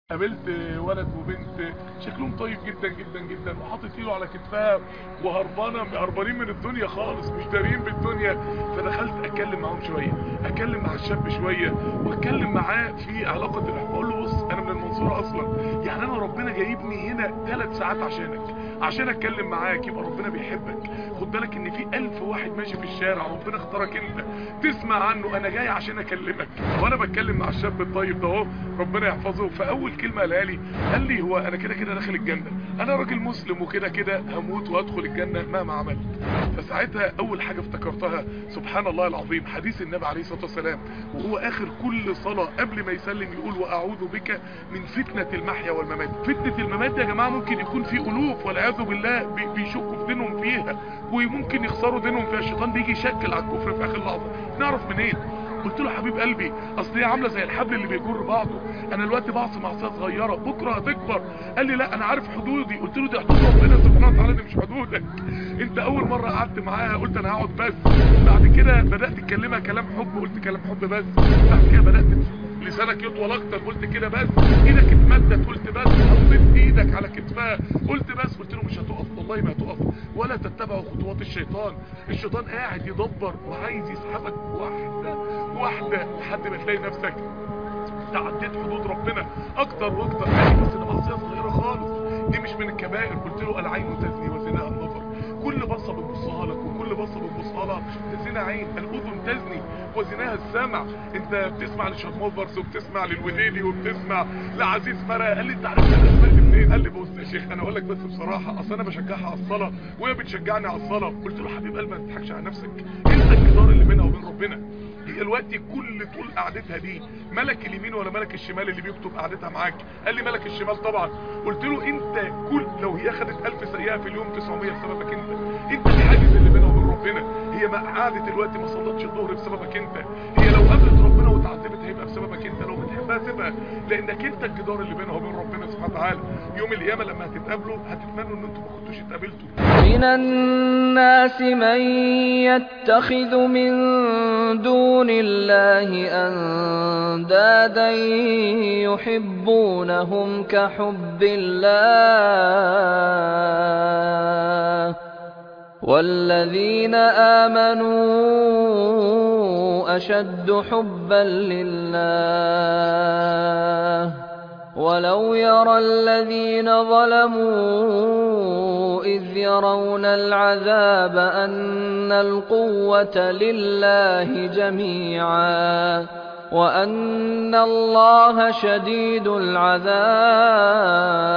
قابلت ولد وبنت شكلهم طيب جدا جدا جدا وحاطط ايده على كتفها وهربانه هربانين من الدنيا خالص مش دارين بالدنيا فدخلت اتكلم معاهم شويه اتكلم مع الشاب شويه واتكلم معاه في علاقه الاحب اقول له بص انا من المنصوره اصلا يعني انا ربنا جايبني هنا ثلاث ساعات عشانك عشان اتكلم معاك يبقى ربنا بيحبك خد بالك ان في الف واحد ماشي في الشارع ربنا اختارك انت تسمع عنه انا جاي عشان اكلمك وانا بتكلم مع الشاب الطيب ده اهو ربنا يحفظه فاول كلمه قالها لي قال لي هو انا كده كده داخل الجنه انا راجل مسلم وكده كده هموت وادخل الجنه مهما عملت فساعتها اول حاجه افتكرتها سبحان الله العظيم حديث النبي عليه الصلاه والسلام وهو اخر كل صلاه قبل ما يسلم يقول واعوذ بك من فتنه المحيا والممات فتنه الممات يا جماعه ممكن يكون في الوف والعياذ بالله بي- بيشكوا في دينهم فيها وممكن يخسروا دينهم فيها الشيطان بيجي يشكل على الكفر في اخر لحظه نعرف منين قلت له حبيب قلبي اصل هي عامله زي الحبل اللي بيجر بعضه انا دلوقتي بعصي معصيه صغيره بكره هتكبر قال لي لا انا عارف حدودي قلت له دي حدود ربنا سبحانه وتعالى دي مش حدودك انت اول مره قعدت معاها قلت انا هقعد بس بعد كده بدات تكلمها كلام حب قلت كلام حب بس بعد كده بدات لسانك يطول اكتر قلت كده بس ايدك اتمدت قلت بس حطيت ايدك على كتفها قلت بس قلت له مش هتقف والله ما هتقف ولا تتبعوا خطوات الشيطان الشيطان قاعد يدبر وعايز يسحبك واحده واحده لحد ما تلاقي نفسك تعديت حدود ربنا اكتر واكتر يعني بس ده معصيه صغيره خالص دي مش من الكبائر قلت له العين تزني وزناها النظر كل بصه بتبصها لك وكل بصه بتبصها لها تزنى عين الاذن تزني وزناها السمع انت بتسمع لشارموفرز وبتسمع للوليلي وبتسمع لعزيز مرا قال لي انت عارف انا سمعت منين قال لي بص يا شيخ انا اقول لك بس بصراحه اصل انا بشجعها على الصلاه وهي بتشجعني على الصلاه قلت له حبيب قلبي ما تضحكش على نفسك انت الجدار اللي بينها وبين ربنا هي الوقت كل طول قعدتها دي ملك اليمين ولا ملك الشمال اللي بيكتب قعدتها معاك قال لي ملك الشمال طبعا قلت له انت كل لو هي خدت 1000 سيئه في اليوم 900 بسببك انت انت الحاجز اللي بينها وبين ربنا هي ما قعدت الوقت ما صلتش الظهر بسببك انت هي لو قابلت ربنا وتعذبت هيبقى بسببك انت لو بتحبها سيبها لانك انت الجدار اللي بينها وبين ربنا سبحانه وتعالى يوم القيامه لما هتتقابلوا هتتمنوا ان انتوا ما كنتوش اتقابلتوا من الناس من يتخذ من دون الله أندادا يحبونهم كحب الله والذين آمنوا أشد حبا لله ولو يرى الذين ظلموا إذ يرون العذاب أن القوة لله جميعا وأن الله شديد العذاب